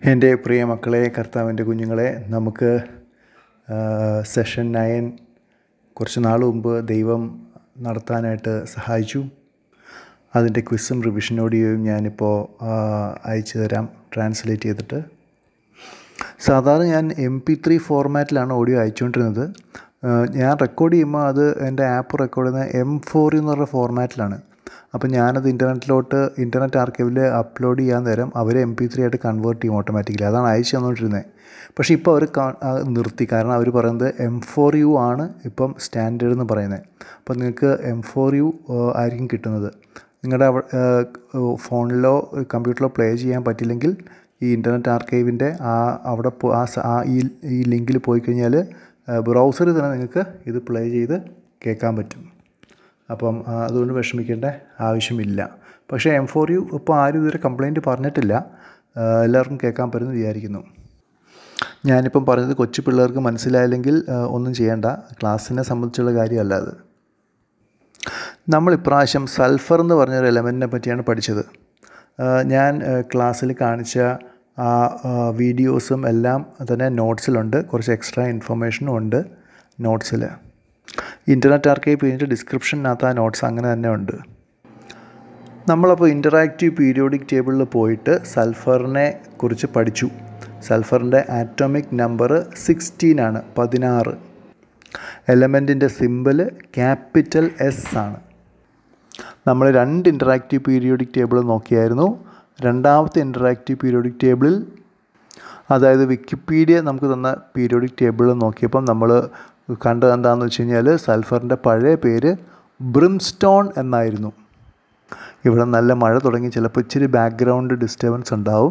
എൻ്റെ പ്രിയ മക്കളെ കർത്താവിൻ്റെ കുഞ്ഞുങ്ങളെ നമുക്ക് സെഷൻ നയൻ കുറച്ച് നാൾ മുമ്പ് ദൈവം നടത്താനായിട്ട് സഹായിച്ചു അതിൻ്റെ ക്വിസും റിവിഷൻ ഓഡിയോയും ഞാനിപ്പോൾ അയച്ചു തരാം ട്രാൻസ്ലേറ്റ് ചെയ്തിട്ട് സാധാരണ ഞാൻ എം പി ത്രീ ഫോർമാറ്റിലാണ് ഓഡിയോ അയച്ചുകൊണ്ടിരുന്നത് ഞാൻ റെക്കോർഡ് ചെയ്യുമ്പോൾ അത് എൻ്റെ ആപ്പ് റെക്കോർഡ് ചെയ്യുന്ന എം ഫോർ എന്ന് പറഞ്ഞ ഫോർമാറ്റിലാണ് അപ്പോൾ ഞാനത് ഇൻ്റർനെറ്റിലോട്ട് ഇൻ്റർനെറ്റ് ആർക്കൈവിൽ അപ്ലോഡ് ചെയ്യാൻ നേരം അവർ എം പി ത്രീ ആയിട്ട് കൺവേർട്ട് ചെയ്യും ഓട്ടോമാറ്റിക്കലി അതാണ് അയച്ചു തന്നുകൊണ്ടിരുന്നത് പക്ഷേ ഇപ്പോൾ അവർ നിർത്തി കാരണം അവർ പറയുന്നത് എം ഫോർ യു ആണ് ഇപ്പം സ്റ്റാൻഡേർഡ് എന്ന് പറയുന്നത് അപ്പോൾ നിങ്ങൾക്ക് എം ഫോർ യു ആയിരിക്കും കിട്ടുന്നത് നിങ്ങളുടെ ഫോണിലോ കമ്പ്യൂട്ടറിലോ പ്ലേ ചെയ്യാൻ പറ്റില്ലെങ്കിൽ ഈ ഇൻ്റർനെറ്റ് ആർക്കൈവിൻ്റെ ആ അവിടെ ആ ആ ഈ ഈ ലിങ്കിൽ പോയി കഴിഞ്ഞാൽ ബ്രൗസറിൽ തന്നെ നിങ്ങൾക്ക് ഇത് പ്ലേ ചെയ്ത് കേൾക്കാൻ പറ്റും അപ്പം അതുകൊണ്ട് വിഷമിക്കേണ്ട ആവശ്യമില്ല പക്ഷേ എം ഫോർ യു ഇപ്പോൾ ആരും ഇതുവരെ കംപ്ലയിൻറ്റ് പറഞ്ഞിട്ടില്ല എല്ലാവർക്കും കേൾക്കാൻ പറ്റുമെന്ന് വിചാരിക്കുന്നു ഞാനിപ്പം പറഞ്ഞത് കൊച്ചു പിള്ളേർക്ക് മനസ്സിലായില്ലെങ്കിൽ ഒന്നും ചെയ്യേണ്ട ക്ലാസ്സിനെ സംബന്ധിച്ചുള്ള കാര്യമല്ല അത് നമ്മൾ ഇപ്രാവശ്യം സൾഫർ എന്ന് പറഞ്ഞൊരു എലമെൻറ്റിനെ പറ്റിയാണ് പഠിച്ചത് ഞാൻ ക്ലാസ്സിൽ കാണിച്ച ആ വീഡിയോസും എല്ലാം തന്നെ നോട്ട്സിലുണ്ട് കുറച്ച് എക്സ്ട്രാ ഇൻഫർമേഷനും ഉണ്ട് നോട്ട്സിൽ ഇൻ്റർനെറ്റ് ആർക്കൈവ് പേജിൻ്റെ ഡിസ്ക്രിപ്ഷനകത്ത് ആ നോട്ട്സ് അങ്ങനെ തന്നെ ഉണ്ട് നമ്മളപ്പോൾ ഇൻ്ററാക്റ്റീവ് പീരിയോഡിക് ടേബിളിൽ പോയിട്ട് സൾഫറിനെ കുറിച്ച് പഠിച്ചു സൾഫറിൻ്റെ ആറ്റോമിക് നമ്പർ സിക്സ്റ്റീൻ ആണ് പതിനാറ് എലമെൻറ്റിൻ്റെ സിമ്പിൾ ക്യാപിറ്റൽ എസ് ആണ് നമ്മൾ രണ്ട് ഇൻ്ററാക്റ്റീവ് പീരിയോഡിക് ടേബിൾ നോക്കിയായിരുന്നു രണ്ടാമത്തെ ഇൻ്ററാക്റ്റീവ് പീരിയോഡിക് ടേബിളിൽ അതായത് വിക്കിപീഡിയ നമുക്ക് തന്ന പീരിയോഡിക് ടേബിൾ നോക്കിയപ്പം നമ്മൾ കണ്ടത് എന്താണെന്ന് വെച്ച് കഴിഞ്ഞാൽ സൾഫറിൻ്റെ പഴയ പേര് ബ്രിംസ്റ്റോൺ എന്നായിരുന്നു ഇവിടെ നല്ല മഴ തുടങ്ങി ചിലപ്പോൾ ഇച്ചിരി ബാക്ക്ഗ്രൗണ്ട് ഡിസ്റ്റർബൻസ് ഉണ്ടാവും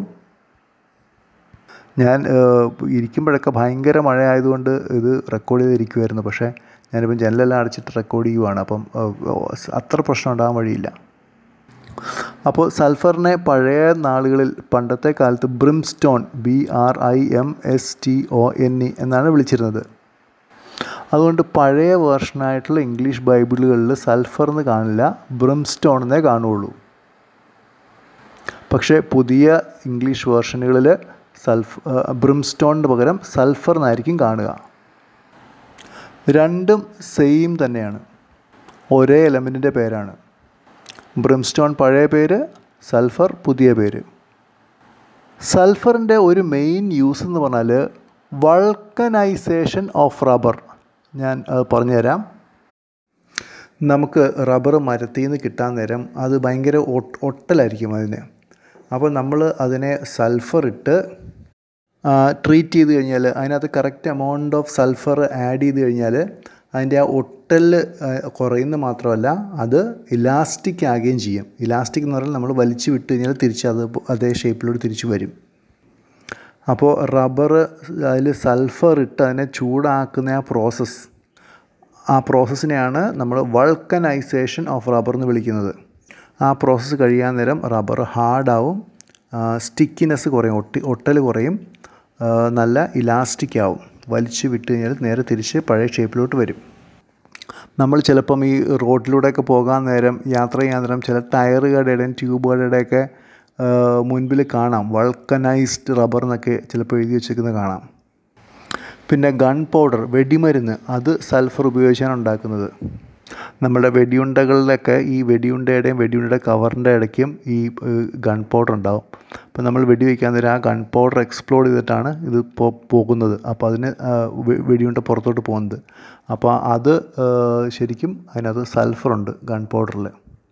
ഞാൻ ഇരിക്കുമ്പോഴൊക്കെ ഭയങ്കര മഴ ആയതുകൊണ്ട് ഇത് റെക്കോർഡ് ചെയ്തിരിക്കുമായിരുന്നു പക്ഷേ ഞാനിപ്പം ജനലെല്ലാം അടച്ചിട്ട് റെക്കോർഡ് ചെയ്യുവാണ് അപ്പം അത്ര പ്രശ്നം ഉണ്ടാകാൻ വഴിയില്ല അപ്പോൾ സൾഫറിനെ പഴയ നാളുകളിൽ പണ്ടത്തെ കാലത്ത് brimstone B R I M S T O N E എന്നാണ് വിളിച്ചിരുന്നത് അതുകൊണ്ട് പഴയ വേർഷനായിട്ടുള്ള ഇംഗ്ലീഷ് ബൈബിളുകളിൽ സൾഫർ എന്ന് കാണില്ല ബ്രിംസ്റ്റോൺ എന്നേ കാണുകയുള്ളൂ പക്ഷേ പുതിയ ഇംഗ്ലീഷ് വേർഷനുകളിൽ സൾഫ് ബ്രിംസ്റ്റോണിന് പകരം സൾഫർ എന്നായിരിക്കും കാണുക രണ്ടും സെയിം തന്നെയാണ് ഒരേ എലമെൻറ്റിൻ്റെ പേരാണ് ബ്രിംസ്റ്റോൺ പഴയ പേര് സൾഫർ പുതിയ പേര് സൾഫറിൻ്റെ ഒരു മെയിൻ യൂസ് എന്ന് പറഞ്ഞാൽ വൾക്കനൈസേഷൻ ഓഫ് റബ്ബർ ഞാൻ പറഞ്ഞുതരാം നമുക്ക് റബ്ബർ മരത്തിൽ നിന്ന് കിട്ടാൻ നേരം അത് ഭയങ്കര ഒട്ടലായിരിക്കും അതിന് അപ്പോൾ നമ്മൾ അതിനെ സൾഫർ ഇട്ട് ട്രീറ്റ് ചെയ്ത് കഴിഞ്ഞാൽ അതിനകത്ത് correct amount of sulphur add ചെയ്ത് കഴിഞ്ഞാൽ അതിൻ്റെ ആ ഒട്ടൽ കുറയുന്ന മാത്രമല്ല അത് ഇലാസ്റ്റിക് ആകുകയും ചെയ്യും ഇലാസ്റ്റിക് എന്ന് പറഞ്ഞാൽ നമ്മൾ വലിച്ചു വിട്ട് കഴിഞ്ഞാൽ തിരിച്ച് അത് അതേ ഷേപ്പിലോട്ട് തിരിച്ചു വരും അപ്പോൾ റബ്ബർ അതിൽ സൾഫർ ഇട്ട് അതിനെ ചൂടാക്കുന്ന ആ പ്രോസസ്സ് ആ പ്രോസസ്സിനെയാണ് നമ്മൾ വൾക്കനൈസേഷൻ ഓഫ് റബ്ബർ എന്ന് വിളിക്കുന്നത് ആ പ്രോസസ്സ് കഴിയാൻ നേരം റബ്ബർ ഹാർഡാവും സ്റ്റിക്കിനെസ് കുറയും ഒട്ടി ഒട്ടൽ കുറയും നല്ല ഇലാസ്റ്റിക് ആവും വലിച്ചു വിട്ട് കഴിഞ്ഞാൽ നേരെ തിരിച്ച് പഴയ ഷേപ്പിലോട്ട് വരും നമ്മൾ ചിലപ്പം ഈ റോഡിലൂടെയൊക്കെ പോകാൻ നേരം യാത്ര ചെയ്യാൻ നേരം ചില ടയറുകളുടെയും ട്യൂബുകളുടെയൊക്കെ മുൻപിൽ കാണാം വൾക്കനൈസ്ഡ് റബ്ബർ എന്നൊക്കെ ചിലപ്പോൾ എഴുതി വെച്ചേക്കുന്നത് കാണാം പിന്നെ ഗൺ പൗഡർ വെടിമരുന്ന് അത് സൾഫർ ഉപയോഗിച്ചാണ് ഉണ്ടാക്കുന്നത് നമ്മുടെ വെടിയുണ്ടകളിലൊക്കെ ഈ വെടിയുണ്ടയുടെയും വെടിയുണ്ടയുടെ കവറിൻ്റെ ഇടയ്ക്കും ഈ ഗൺ പൗഡർ ഉണ്ടാവും അപ്പോൾ നമ്മൾ വെടി വയ്ക്കാൻ നേരം ആ ഗൺ പൗഡർ എക്സ്പ്ലോഡ് ചെയ്തിട്ടാണ് ഇത് പോകുന്നത് അപ്പോൾ അതിന് വെടിയുണ്ട പുറത്തോട്ട് പോകുന്നത് അപ്പോൾ അത് ശരിക്കും അതിനകത്ത് സൾഫറുണ്ട് ഗൺ പൗഡറിൽ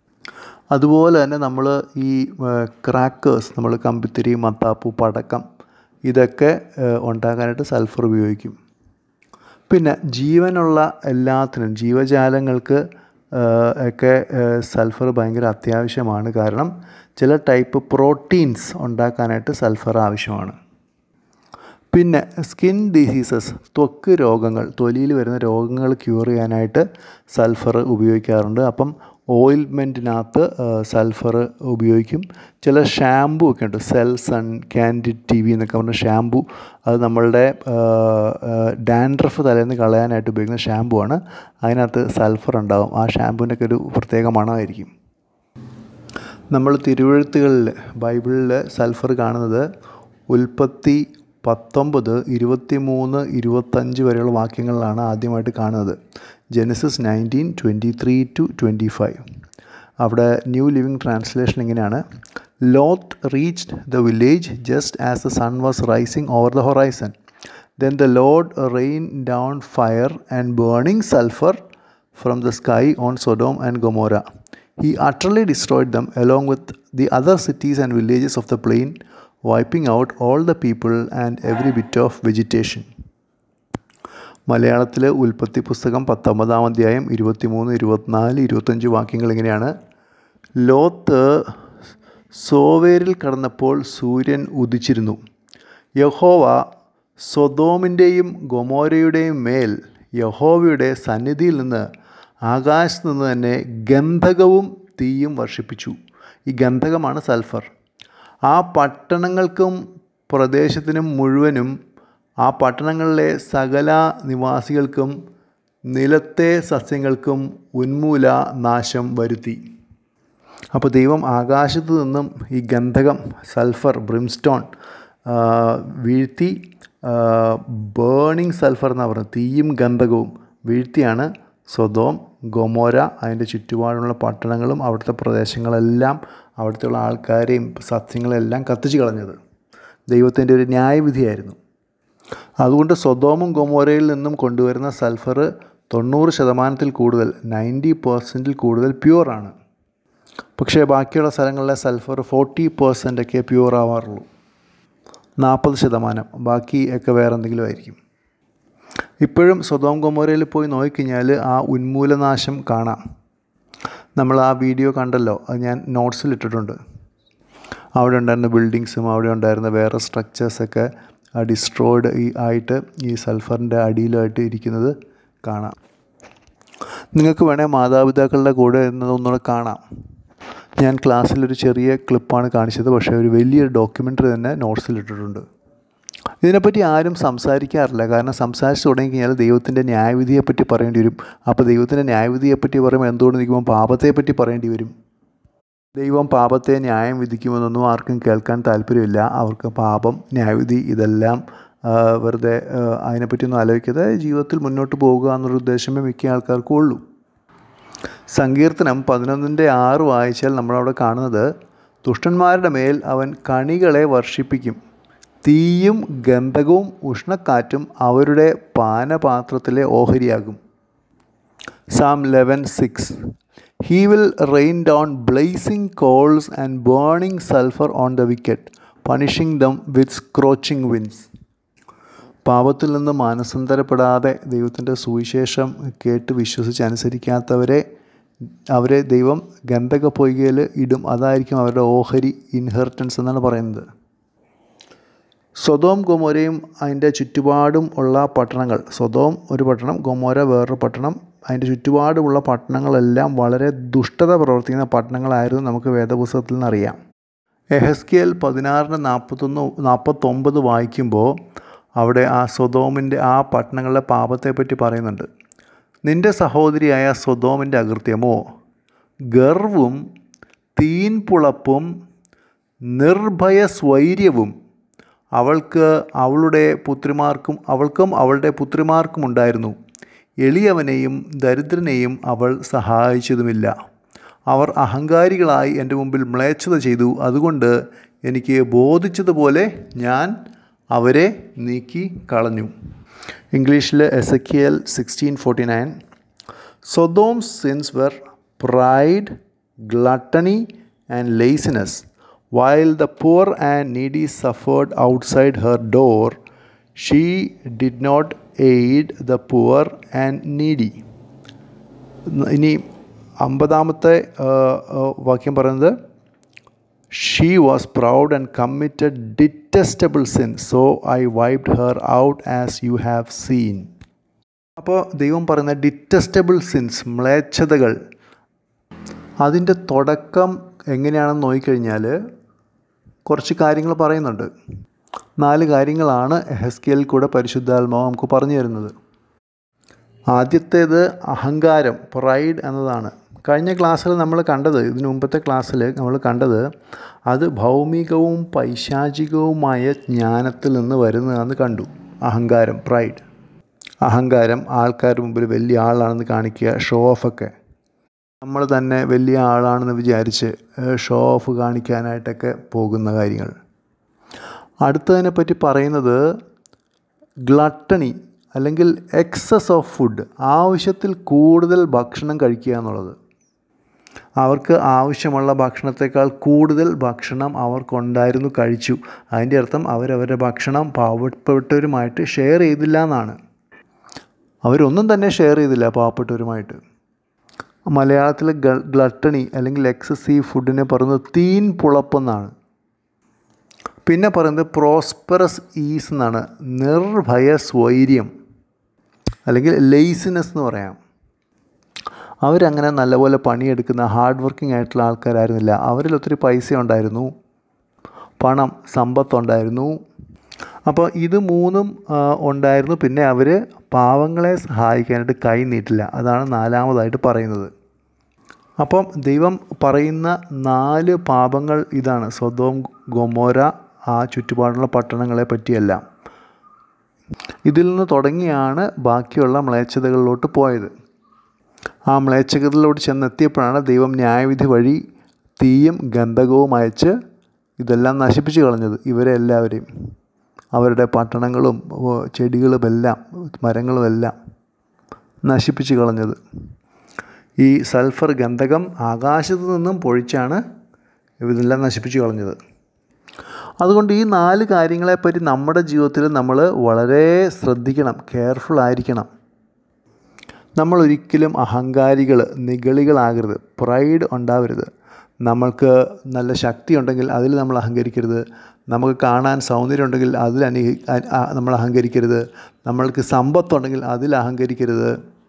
അതുപോലെ തന്നെ നമ്മൾ ഈ ക്രാക്കേഴ്സ് നമ്മൾ കമ്പിത്തിരി മത്താപ്പൂ പടക്കം ഇതൊക്കെ ഉണ്ടാക്കാനായിട്ട് സൾഫർ ഉപയോഗിക്കും പിന്നെ ജീവനുള്ള എല്ലാത്തിനും ജീവജാലങ്ങൾക്ക് ഒക്കെ സൾഫർ ഭയങ്കര അത്യാവശ്യമാണ് കാരണം ചില ടൈപ്പ് പ്രോട്ടീൻസ് ഉണ്ടാക്കാനായിട്ട് സൾഫർ ആവശ്യമാണ് പിന്നെ സ്കിൻ ഡിസീസസ് ത്വക്ക് രോഗങ്ങൾ തൊലിയിൽ വരുന്ന രോഗങ്ങൾ ക്യൂർ ചെയ്യാനായിട്ട് സൾഫർ ഉപയോഗിക്കാറുണ്ട് അപ്പം ഓയിൽമെൻറ്റിനകത്ത് സൾഫർ ഉപയോഗിക്കും ചില ഷാമ്പു ഒക്കെ ഉണ്ട് സെൽസൺ കാൻഡിഡ് ടി വി എന്നൊക്കെ പറഞ്ഞ ഷാമ്പു അത് നമ്മളുടെ ഡാൻഡ്രഫ് തലേന്ന് കളയാനായിട്ട് ഉപയോഗിക്കുന്ന ഷാമ്പു ആണ് അതിനകത്ത് സൾഫർ ഉണ്ടാകും ആ ഷാമ്പുവിനൊക്കെ ഒരു പ്രത്യേക മണമായിരിക്കും നമ്മൾ തിരുവഴുത്തുകളിൽ ബൈബിളിൽ സൾഫർ കാണുന്നത് ഉൽപ്പത്തി പത്തൊമ്പത് ഇരുപത്തി മൂന്ന് ഇരുപത്തഞ്ച് വരെയുള്ള വാക്യങ്ങളിലാണ് ആദ്യമായിട്ട് കാണുന്നത് Genesis nineteen twenty three to twenty five അവിടെ ന്യൂ ലിവിങ് ട്രാൻസ്ലേഷൻ ഇങ്ങനെയാണ് Lot reached the village just as the sun was rising over the horizon then the Lord rain down fire and burning sulphur from the sky on Sodom and Gomorrah He utterly destroyed them along with the other cities and villages of the plain, wiping out all the people and every bit of vegetation. മലയാളത്തിൽ ഉൽപ്പത്തി പുസ്തകം പത്തൊമ്പതാം അധ്യായം ഇരുപത്തിമൂന്ന് ഇരുപത്തിനാല് ഇരുപത്തഞ്ച് വാക്യങ്ങൾ ഇങ്ങനെയാണ് ലോത്ത് സോവേരിൽ കടന്നപ്പോൾ സൂര്യൻ ഉദിച്ചിരുന്നു യഹോവ സ്വതോമിൻ്റെയും ഗൊമോരയുടെയും മേൽ യഹോവയുടെ സന്നിധിയിൽ നിന്ന് ആകാശത്ത് നിന്ന് തന്നെ ഗന്ധകവും തീയും വർഷിപ്പിച്ചു ഈ ഗന്ധകമാണ് സൾഫർ ആ പട്ടണങ്ങൾക്കും പ്രദേശത്തിനും മുഴുവനും ആ പട്ടണങ്ങളിലെ സകല നിവാസികൾക്കും നിലത്തെ സസ്യങ്ങൾക്കും ഉന്മൂല നാശം വരുത്തി അപ്പോൾ ദൈവം ആകാശത്ത് നിന്നും ഈ ഗന്ധകം സൾഫർ ബ്രിംസ്റ്റോൺ വീഴ്ത്തി ബേണിംഗ് സൾഫർ എന്ന് പറയുന്നത് തീയും ഗന്ധകവും വീഴ്ത്തിയാണ് സ്വതോം ഗൊമോര അതിൻ്റെ ചുറ്റുപാടുള്ള പട്ടണങ്ങളും അവിടുത്തെ പ്രദേശങ്ങളെല്ലാം അവിടുത്തെ ആൾക്കാരെയും സസ്യങ്ങളെല്ലാം കത്തിച്ചു കളഞ്ഞത് ദൈവത്തിൻ്റെ ഒരു ന്യായവിധിയായിരുന്നു അതുകൊണ്ട് സ്വതോമും ഗൊമോരയിൽ നിന്നും കൊണ്ടുവരുന്ന സൾഫർ തൊണ്ണൂറ് ശതമാനത്തിൽ കൂടുതൽ നയൻറ്റി പെർസെൻറ്റിൽ കൂടുതൽ പ്യുവറാണ് പക്ഷേ ബാക്കിയുള്ള സ്ഥലങ്ങളിലെ സൾഫർ ഫോർട്ടി പെർസെൻ്റൊക്കെ പ്യുവർ ആവാറുള്ളൂ നാൽപ്പത് ശതമാനം ബാക്കി ഒക്കെ വേറെ എന്തെങ്കിലും ആയിരിക്കും ഇപ്പോഴും സ്വതോം ഗൊമോരയിൽ പോയി നോക്കിക്കഴിഞ്ഞാൽ ആ ഉന്മൂലനാശം കാണാം നമ്മൾ ആ വീഡിയോ കണ്ടല്ലോ അത് ഞാൻ നോട്ട്സിൽ ഇട്ടിട്ടുണ്ട് അവിടെ ഉണ്ടായിരുന്ന ബിൽഡിങ്സും അവിടെ ഉണ്ടായിരുന്ന വേറെ സ്ട്രക്ചേഴ്സൊക്കെ ഡിസ്ട്രോയിഡ് ഈ ആയിട്ട് ഈ സൾഫറിൻ്റെ അടിയിലായിട്ട് ഇരിക്കുന്നത് കാണാം നിങ്ങൾക്ക് വേണേൽ മാതാപിതാക്കളുടെ കൂടെ എന്നതൊന്നുകൂടെ കാണാം ഞാൻ ക്ലാസ്സിലൊരു ചെറിയ ക്ലിപ്പാണ് കാണിച്ചത് പക്ഷേ ഒരു വലിയൊരു ഡോക്യുമെൻ്ററി തന്നെ നോട്ട്സിൽ ഇട്ടിട്ടുണ്ട് ഇതിനെപ്പറ്റി ആരും സംസാരിക്കാറില്ല കാരണം സംസാരിച്ച് തുടങ്ങിക്കഴിഞ്ഞാൽ ദൈവത്തിൻ്റെ ന്യായവിധിയെപ്പറ്റി പറയേണ്ടി വരും അപ്പോൾ ദൈവത്തിൻ്റെ ന്യായവിധിയെപ്പറ്റി പറയുമ്പോൾ എന്തുകൊണ്ട് നിൽക്കുമ്പോൾ പാപത്തെപ്പറ്റി പറയേണ്ടി വരും ദൈവം പാപത്തെ ന്യായം വിധിക്കുമെന്നൊന്നും ആർക്കും കേൾക്കാൻ താല്പര്യമില്ല അവർക്ക് പാപം ന്യായവിധി ഇതെല്ലാം വെറുതെ അതിനെപ്പറ്റിയൊന്നും ആലോചിക്കാതെ ജീവിതത്തിൽ മുന്നോട്ട് പോവുക എന്നൊരു ഉദ്ദേശമേ മിക്ക ആൾക്കാർക്കും ഉള്ളൂ സങ്കീർത്തനം പതിനൊന്നിൻ്റെ ആറ് വായിച്ചാൽ നമ്മളവിടെ കാണുന്നത് ദുഷ്ടന്മാരുടെ മേൽ അവൻ കണികളെ വർഷിപ്പിക്കും തീയും ഗന്ധകവും ഉഷ്ണക്കാറ്റും അവരുടെ പാനപാത്രത്തിലെ ഓഹരിയാകും Psalm eleven six he will rain down blazing coals and burning sulphur on the wicked punishing them with scorching winds പാപത്തിൽ നിന്ന് മാനസാന്തരപ്പെടാതെ ദൈവത്തിൻ്റെ സുവിശേഷം കേട്ട് വിശ്വസിച്ച് അനുസരിക്കാത്തവരെ അവരെ ദൈവം ഗന്ധക പൊയ്കയിൽ ഇടും അതായിരിക്കും അവരുടെ ഓഹരി ഇൻഹെറിറ്റൻസ് എന്നാണ് പറയുന്നത് സ്വതോം ഗൊമോരയും അതിൻ്റെ ചുറ്റുപാടും ഉള്ള പട്ടണങ്ങൾ സ്വതോം ഒരു പട്ടണം ഗൊമോര വേറൊരു പട്ടണം അതിൻ്റെ ചുറ്റുപാടുമുള്ള പട്ടണങ്ങളെല്ലാം വളരെ ദുഷ്ടത പ്രവർത്തിക്കുന്ന പട്ടണങ്ങളായിരുന്നു നമുക്ക് വേദപുസ്തകത്തിൽ നിന്നറിയാം എഹസ്കിയൽ പതിനാറിന് നാൽപ്പത്തൊന്ന് നാൽപ്പത്തൊമ്പത് വായിക്കുമ്പോൾ അവിടെ ആ സ്വതോമിൻ്റെ ആ പട്ടണങ്ങളുടെ പാപത്തെപ്പറ്റി പറയുന്നുണ്ട് നിൻ്റെ സഹോദരിയായ സ്വതോമിൻ്റെ അകൃത്യമോ ഗർവും തീൻപുളപ്പും നിർഭയ സ്വൈര്യവും അവൾക്ക് അവളുടെ പുത്രിമാർക്കും അവൾക്കും അവളുടെ പുത്രിമാർക്കും ഉണ്ടായിരുന്നു എളിയവനെയും ദരിദ്രനെയും അവൾ സഹായിച്ചതുമില്ല അവർ അഹങ്കാരികളായി എൻ്റെ മുമ്പിൽ മ്ലേച്ഛത ചെയ്തു അതുകൊണ്ട് എനിക്ക് ബോധിച്ചതുപോലെ ഞാൻ അവരെ നീക്കി കളഞ്ഞു ഇംഗ്ലീഷിൽ S A L sixteen forty nine Sodom sins were pride gluttony and laziness while the poor and needy suffered outside her door she did not aid the poor and needy ഇനി അമ്പതാമത്തെ വാക്യം പറയുന്നത് she was proud and committed detestable sin so I wiped her out as you have seen അപ്പോൾ ദൈവം പറയുന്ന ഡിറ്റസ്റ്റബിൾ since മ്ലേച്ഛതകൾ അതിൻ്റെ തുടക്കം എങ്ങനെയാണെന്ന് നോക്കിക്കഴിഞ്ഞാൽ കുറച്ച് കാര്യങ്ങൾ പറയുന്നുണ്ട് നാല് കാര്യങ്ങളാണ് എഹസ്കിയൽ കൂടെ പരിശുദ്ധാത്മാവ് നമുക്ക് പറഞ്ഞു തരുന്നത് ആദ്യത്തേത് അഹങ്കാരം പ്രൈഡ് എന്നതാണ് കഴിഞ്ഞ ക്ലാസ്സിൽ നമ്മൾ കണ്ടത് ഇതിനു മുമ്പത്തെ ക്ലാസ്സിൽ നമ്മൾ കണ്ടത് അത് ഭൗമികവും പൈശാചികവുമായ ജ്ഞാനത്തിൽ നിന്ന് വരുന്നതാണെന്ന് കണ്ടു അഹങ്കാരം പ്രൈഡ് അഹങ്കാരം ആൾക്കാരുടെ മുമ്പിൽ വലിയ ആളാണെന്ന് കാണിക്കുക ഷോ ഓഫൊക്കെ നമ്മൾ തന്നെ വലിയ ആളാണെന്ന് വിചാരിച്ച് ഷോ ഓഫ് കാണിക്കാനായിട്ടൊക്കെ പോകുന്ന കാര്യങ്ങൾ അടുത്തതിനെ പറ്റി പറയുന്നത് ഗ്ലട്ടണി അല്ലെങ്കിൽ എക്സസ് ഓഫ് ഫുഡ് ആവശ്യത്തിൽ കൂടുതൽ ഭക്ഷണം കഴിക്കുക എന്നുള്ളത് അവർക്ക് ആവശ്യമുള്ള ഭക്ഷണത്തെക്കാൾ കൂടുതൽ ഭക്ഷണം അവർക്കുണ്ടായിരുന്നു കഴിച്ചു അതിൻ്റെ അർത്ഥം അവരവരുടെ ഭക്ഷണം പാവപ്പെട്ടവരുമായിട്ട് ഷെയർ ചെയ്തില്ല എന്നാണ് അവരൊന്നും തന്നെ ഷെയർ ചെയ്തില്ല പാവപ്പെട്ടവരുമായിട്ട് മലയാളത്തിൽ ഗ്ലട്ടണി അല്ലെങ്കിൽ എക്സസീവ് ഫുഡിനെ പറയുന്നത് തീൻ പുളപ്പെന്നാണ് പിന്നെ പറയുന്നത് പ്രോസ്പെറസ് ഈസ് എന്നാണ് നിർഭയ സ്വൈര്യം അല്ലെങ്കിൽ ലെയ്സിനെസ് എന്ന് പറയാം അവരങ്ങനെ നല്ലപോലെ പണിയെടുക്കുന്ന ഹാർഡ് വർക്കിംഗ് ആയിട്ടുള്ള ആൾക്കാരായിരുന്നില്ല അവരിൽ ഒത്തിരി പൈസ ഉണ്ടായിരുന്നു പണം സമ്പത്തുണ്ടായിരുന്നു അപ്പോൾ ഇത് മൂന്നും ഉണ്ടായിരുന്നു പിന്നെ അവർ പാവങ്ങളെ സഹായിക്കാനായിട്ട് കൈ നീട്ടില്ല അതാണ് നാലാമതായിട്ട് പറയുന്നത് അപ്പം ദൈവം പറയുന്ന നാല് പാപങ്ങൾ ഇതാണ് സ്വതവും ഗൊമോര ആ ചുറ്റുപാടുള്ള പട്ടണങ്ങളെ പറ്റിയെല്ലാം ഇതിൽ നിന്ന് തുടങ്ങിയാണ് ബാക്കിയുള്ള മ്ലേച്ഛതകളിലോട്ട് പോയത് ആ മ്ലേച്ഛതകളിലോട്ട് ചെന്നെത്തിയപ്പോഴാണ് ദൈവം ന്യായവിധി വഴി തീയും ഗന്ധകവും അയച്ച് ഇതെല്ലാം നശിപ്പിച്ച് കളഞ്ഞത് ഇവരെ എല്ലാവരെയും അവരുടെ പട്ടണങ്ങളും ചെടികളുമെല്ലാം മരങ്ങളുമെല്ലാം നശിപ്പിച്ച് കളഞ്ഞത് ഈ സൾഫർ ഗന്ധകം ആകാശത്ത് നിന്നും പൊഴിച്ചാണ് ഇതെല്ലാം നശിപ്പിച്ച് കളഞ്ഞത് അതുകൊണ്ട് ഈ നാല് കാര്യങ്ങളെപ്പറ്റി നമ്മുടെ ജീവിതത്തിൽ നമ്മൾ വളരെ ശ്രദ്ധിക്കണം കെയർഫുൾ ആയിരിക്കണം നമ്മൾ ഒരിക്കലും അഹങ്കാരികൾ നിഗളികളാകരുത് പ്രൈഡ് ഉണ്ടാവരുത് നമ്മൾക്ക് നല്ല ശക്തി ഉണ്ടെങ്കിൽ അതിൽ നമ്മൾ അഹങ്കരിക്കരുത് നമുക്ക് കാണാൻ സൗന്ദര്യം ഉണ്ടെങ്കിൽ അതിൽ അനി നമ്മൾ അഹങ്കരിക്കരുത് നമ്മൾക്ക് സമ്പത്തുണ്ടെങ്കിൽ അതിൽ അഹങ്കരിക്കരുത്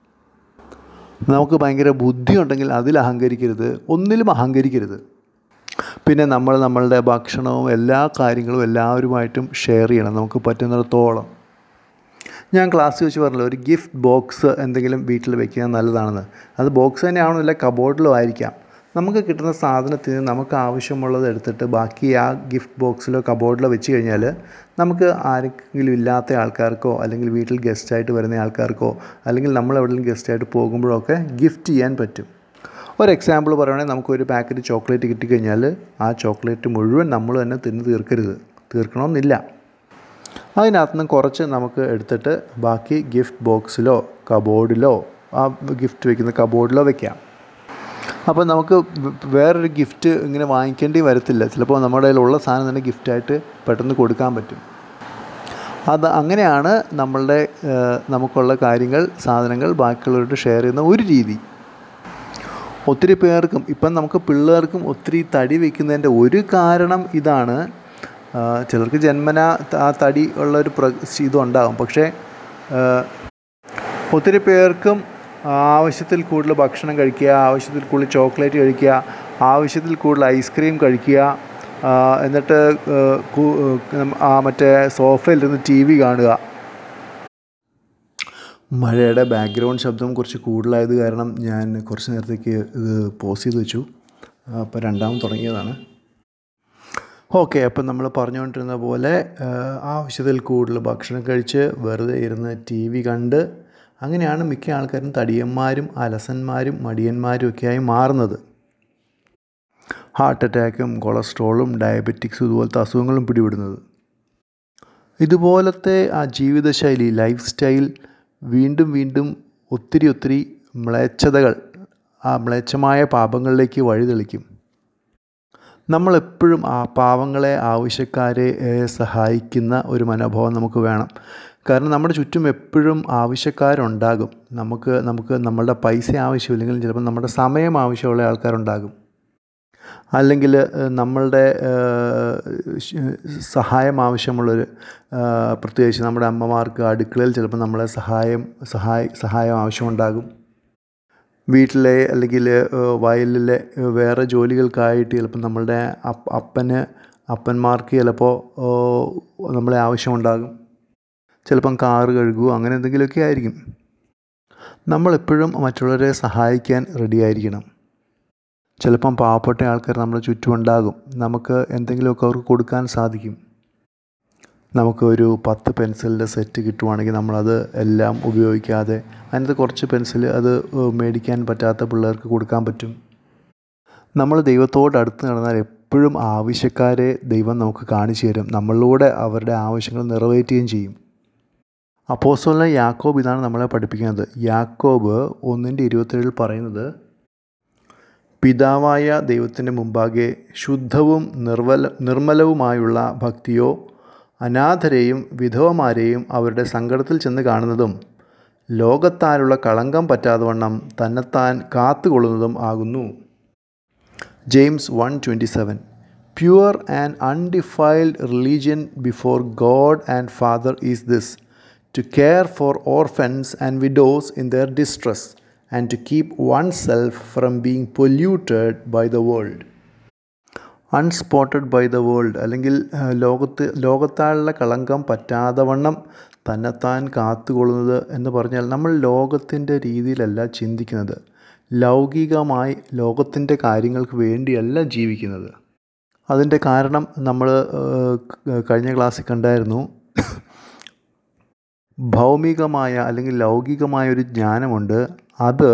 നമുക്ക് ഭയങ്കര ബുദ്ധി ഉണ്ടെങ്കിൽ അതിൽ അഹങ്കരിക്കരുത് ഒന്നിലും അഹങ്കരിക്കരുത് പിന്നെ നമ്മൾ നമ്മളുടെ ഭക്ഷണവും എല്ലാ കാര്യങ്ങളും എല്ലാവരുമായിട്ടും ഷെയർ ചെയ്യണം നമുക്ക് പറ്റുന്നിടത്തോളം ഞാൻ ക്ലാസ് വെച്ച് പറഞ്ഞല്ലോ ഒരു ഗിഫ്റ്റ് ബോക്സ് എന്തെങ്കിലും വീട്ടിൽ വെക്കുന്നത് നല്ലതാണെന്ന് അത് ബോക്സ് തന്നെ ആവണമെന്നില്ല കബോർഡിലും ആയിരിക്കാം നമുക്ക് കിട്ടുന്ന സാധനത്തിന് നമുക്ക് ആവശ്യമുള്ളത് എടുത്തിട്ട് ബാക്കി ആ ഗിഫ്റ്റ് ബോക്സിലോ കബോർഡിലോ വെച്ച് കഴിഞ്ഞാൽ നമുക്ക് ആരെങ്കിലും ഇല്ലാത്ത ആൾക്കാർക്കോ അല്ലെങ്കിൽ വീട്ടിൽ ഗസ്റ്റായിട്ട് വരുന്ന ആൾക്കാർക്കോ അല്ലെങ്കിൽ നമ്മൾ എവിടെയെങ്കിലും ഗസ്റ്റായിട്ട് പോകുമ്പോഴൊക്കെ ഗിഫ്റ്റ് ചെയ്യാൻ പറ്റും ഒരു എക്സാമ്പിൾ പറയുകയാണെങ്കിൽ നമുക്കൊരു പാക്കറ്റ് ചോക്ലേറ്റ് കിട്ടിക്കഴിഞ്ഞാൽ ആ ചോക്ലേറ്റ് മുഴുവൻ നമ്മൾ തന്നെ തിന്ന് തീർക്കരുത് തീർക്കണമെന്നില്ല അതിനകത്ത് നിന്ന് കുറച്ച് നമുക്ക് എടുത്തിട്ട് ബാക്കി ഗിഫ്റ്റ് ബോക്സിലോ കബോർഡിലോ ആ ഗിഫ്റ്റ് വെക്കുന്ന കബോർഡിലോ വെക്കാം അപ്പോൾ നമുക്ക് വേറൊരു ഗിഫ്റ്റ് ഇങ്ങനെ വാങ്ങിക്കേണ്ടി വരത്തില്ല ചിലപ്പോൾ നമ്മുടെ കയ്യിലുള്ള സാധനം തന്നെ ഗിഫ്റ്റായിട്ട് പെട്ടെന്ന് കൊടുക്കാൻ പറ്റും അത് അങ്ങനെയാണ് നമ്മളുടെ നമുക്കുള്ള കാര്യങ്ങൾ സാധനങ്ങൾ ബാക്കിയുള്ളവരോട് ഷെയർ ചെയ്യുന്ന ഒരു രീതി ഒത്തിരി പേർക്കും ഇപ്പം നമുക്ക് പിള്ളേർക്കും ഒത്തിരി തടി വയ്ക്കുന്നതിൻ്റെ ഒരു കാരണം ഇതാണ് ചിലർക്ക് ജന്മന ആ തടി ഉള്ളൊരു പ്ര ഇതുണ്ടാകും പക്ഷേ ഒത്തിരി പേർക്കും ആവശ്യത്തിൽ കൂടുതൽ ഭക്ഷണം കഴിക്കുക ആവശ്യത്തിൽ കൂടുതൽ ചോക്ലേറ്റ് കഴിക്കുക ആവശ്യത്തിൽ കൂടുതൽ ഐസ്ക്രീം കഴിക്കുക എന്നിട്ട് ആ മറ്റേ സോഫയിലിരുന്ന് ടി വി കാണുക മഴയുടെ ബാക്ക്ഗ്രൗണ്ട് ശബ്ദം കുറച്ച് കൂടുതലായത് കാരണം ഞാൻ കുറച്ച് നേരത്തേക്ക് ഇത് പോസ് ചെയ്ത് വെച്ചു അപ്പോൾ രണ്ടാമത് തുടങ്ങിയതാണ് ഓക്കെ അപ്പം നമ്മൾ പറഞ്ഞുകൊണ്ടിരുന്ന പോലെ ആവശ്യത്തിൽ കൂടുതൽ ഭക്ഷണം കഴിച്ച് വെറുതെ ഇരുന്ന് ടി വി കണ്ട് അങ്ങനെയാണ് മിക്ക ആൾക്കാരും തടിയന്മാരും അലസന്മാരും മടിയന്മാരും ഒക്കെയായി മാറുന്നത് ഹാർട്ട് അറ്റാക്കും കൊളസ്ട്രോളും ഡയബറ്റിക്സും ഇതുപോലത്തെ അസുഖങ്ങളും പിടിപെടുന്നത് ഇതുപോലത്തെ ആ ജീവിതശൈലി ലൈഫ് സ്റ്റൈൽ വീണ്ടും വീണ്ടും ഒത്തിരി ഒത്തിരി മ്ലേച്ഛതകൾ ആ മ്ലേച്ഛമായ പാപങ്ങളിലേക്ക് വഴിതെളിക്കും നമ്മളെപ്പോഴും ആ പാവങ്ങളെ ആവശ്യക്കാരെ സഹായിക്കുന്ന ഒരു മനോഭാവം നമുക്ക് വേണം കാരണം നമ്മുടെ ചുറ്റും എപ്പോഴും ആവശ്യക്കാരുണ്ടാകും നമുക്ക് നമുക്ക് നമ്മളുടെ പൈസ ആവശ്യമില്ലെങ്കിലും ചിലപ്പോൾ നമ്മുടെ സമയം ആവശ്യമുള്ള ആൾക്കാരുണ്ടാകും അല്ലെങ്കിൽ നമ്മളുടെ സഹായം ആവശ്യമുള്ളൊരു പ്രത്യേകിച്ച് നമ്മുടെ അമ്മമാർക്ക് അടുക്കളയിൽ ചിലപ്പോൾ നമ്മളെ സഹായം സഹായ സഹായം ആവശ്യമുണ്ടാകും വീട്ടിലെ അല്ലെങ്കിൽ വയലിലെ വേറെ ജോലികൾക്കായിട്ട് ചിലപ്പോൾ നമ്മളുടെ അപ്പന് അപ്പന്മാർക്ക് ചിലപ്പോൾ നമ്മളെ ആവശ്യമുണ്ടാകും ചിലപ്പം കാറ് കഴുകുകയോ അങ്ങനെ എന്തെങ്കിലുമൊക്കെ ആയിരിക്കും നമ്മളെപ്പോഴും മറ്റുള്ളവരെ സഹായിക്കാൻ റെഡിയായിരിക്കണം ചിലപ്പം പാവപ്പെട്ട ആൾക്കാർ നമ്മുടെ ചുറ്റുമുണ്ടാകും നമുക്ക് എന്തെങ്കിലുമൊക്കെ അവർക്ക് കൊടുക്കാൻ സാധിക്കും നമുക്ക് ഒരു പത്ത് പെൻസിലിൻ്റെ സെറ്റ് കിട്ടുവാണെങ്കിൽ നമ്മളത് എല്ലാം ഉപയോഗിക്കാതെ അതിനകത്ത് കുറച്ച് പെൻസിൽ അത് മേടിക്കാൻ പറ്റാത്ത പിള്ളേർക്ക് കൊടുക്കാൻ പറ്റും നമ്മൾ ദൈവത്തോട് അടുത്ത് നടന്നാൽ എപ്പോഴും ആവശ്യക്കാരെ ദൈവം നമുക്ക് കാണിച്ചു തരും നമ്മളിലൂടെ അവരുടെ ആവശ്യങ്ങൾ നിറവേറ്റുകയും ചെയ്യും അപ്പോസ്തലനായ യാക്കോബ് ഇതാണ് നമ്മളെ പഠിപ്പിക്കുന്നത് യാക്കോബ് ഒന്നിൻ്റെ ഇരുപത്തേഴിൽ പറയുന്നത് പിതാവായ ദൈവത്തിൻ്റെ മുമ്പാകെ ശുദ്ധവും നിർവല നിർമ്മലവുമായുള്ള ഭക്തിയോ അനാഥരെയും വിധവമാരെയും അവരുടെ സങ്കടത്തിൽ ചെന്ന് കാണുന്നതും ലോകത്താലുള്ള കളങ്കം പറ്റാതെ തന്നെത്താൻ കാത്തുകൊള്ളുന്നതും ആകുന്നു James one twenty seven pure and undefiled religion before God and Father is this to care for orphans and widows in their distress and to keep oneself from being polluted by the world unspotted by the world അല്ലെങ്കിൽ ലോകത്ത് ലോകത്താലുള്ള കളങ്കം പറ്റാതെ വണ്ണം തന്നെത്താൻ കാത്തുകൊള്ളുന്നത് എന്ന് പറഞ്ഞാൽ നമ്മൾ ലോകത്തിൻ്റെ രീതിയിലല്ല ചിന്തിക്കുന്നത് ലൗകികമായി ലോകത്തിൻ്റെ കാര്യങ്ങൾക്ക് വേണ്ടിയല്ല ജീവിക്കുന്നത് അതിൻ്റെ കാരണം നമ്മൾ കഴിഞ്ഞ ക്ലാസ്സിൽ കണ്ടായിരുന്നു ഭൗമികമായ അല്ലെങ്കിൽ ലൗകികമായ ഒരു ജ്ഞാനമുണ്ട് അത്